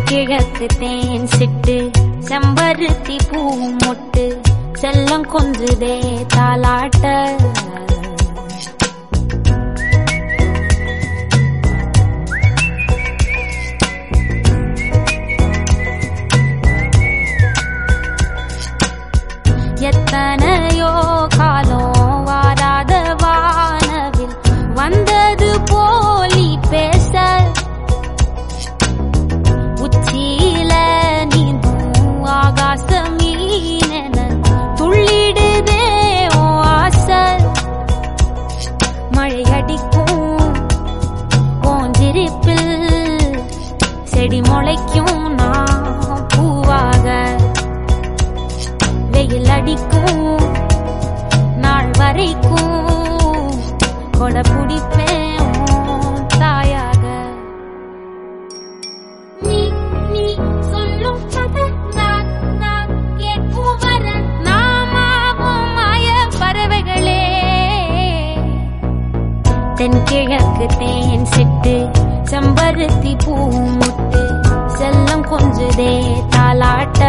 தென்கிழக்கு தேன் சிட்டு செம்பருத்தி பூ மொட்டு செல்லம் கொஞ்சுதே தாலாட்ட எத்தனையோ காலம் வாராத வானவில் வந்தது போலி பேச உச்சியில நீந்தும் ஆகாச மீனென துள்ளிடுதே ஓ ஆசை மழை அடிக்கும் ஓஞ்சிரிப்பில் செடி முளைக்கும் நான் பூவாக வெயில் அடிக்கும் நாள் வரைக்கும் கொடை பிடிப்பேன் உன் தாயாக நீ நீ சொல்லும் கதை நான் நான் கேட்கும் வர நாமாவும் மாய பறவைகளே தென்கிழக்கு தேன் சிட்டு செம்பருத்தி பூ முட்டு செல்லம் கொஞ்சுதே தாலாட்ட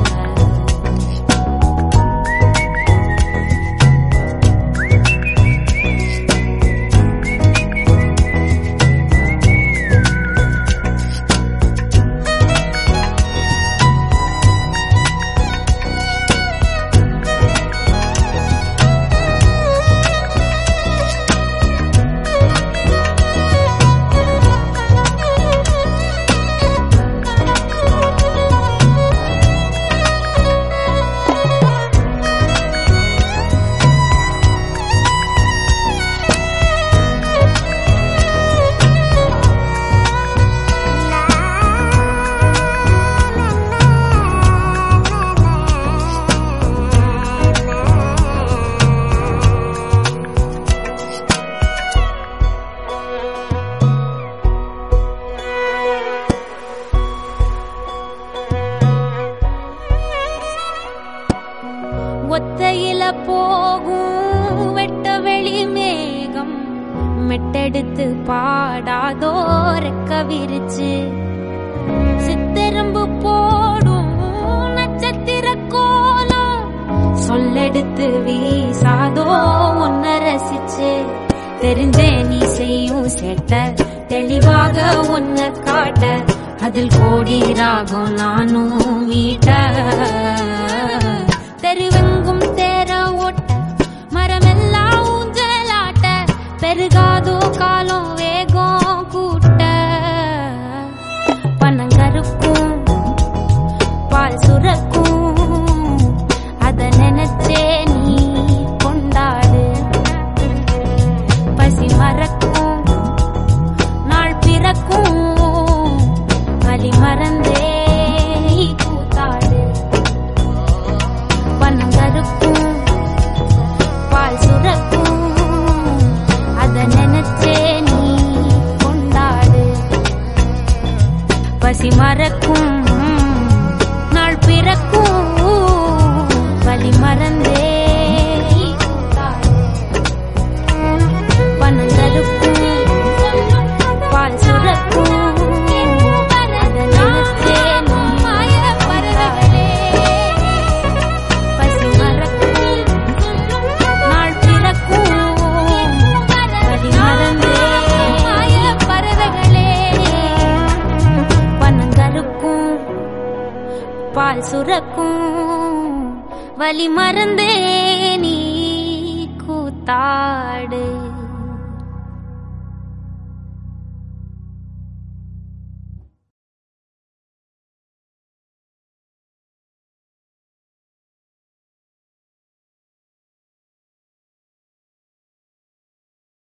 ஒத்தையில போகும் வெட்ட வெளி மேகம் மெட்டெடுத்து பாடாதோ ரெக்க விரிச்சு சித்தெரும்பு போடும் நட்சத்திர கோலம் சொல்லெடுத்து வீசாதோ உன்ன ரசிச்சு தெரிஞ்சே நீ செய்யும் சேட்ட தெளிவாக உன்னை காட்ட அதில் கோடி ராகம் நானும் மீட்ட தெருவெங்கும் தேர ஓட்ட மரமெல்லாம் ஊஞ்சலாட்ட பெருகாதோ காலம் வேகம் கூட்ட பனங்கருக்கும் பால் சுரக்கும் அத நினைச்சே நீ கொண்டாடு பசி மறக்கும் நாள் பிறக்கும் வலி மறந்தே கூத்தாடு பனங்கருக்கும் பால் சுரக்கும் அத நினைச்சே நீ கொண்டாடு பசி மறக்கும் நாள் பிறக்கும் வலி மறந்தே கூத்தாடு. பனங்கருக்கும் பால் சுரக்கும் அத நினைச்சே நீ பசி மறக்கும் நாள் பிறக்கும் வலி மறந்தே பனங்கருக்கும் பால் சுரக்கும் வலி மறந்தே நீ கூத்தாடு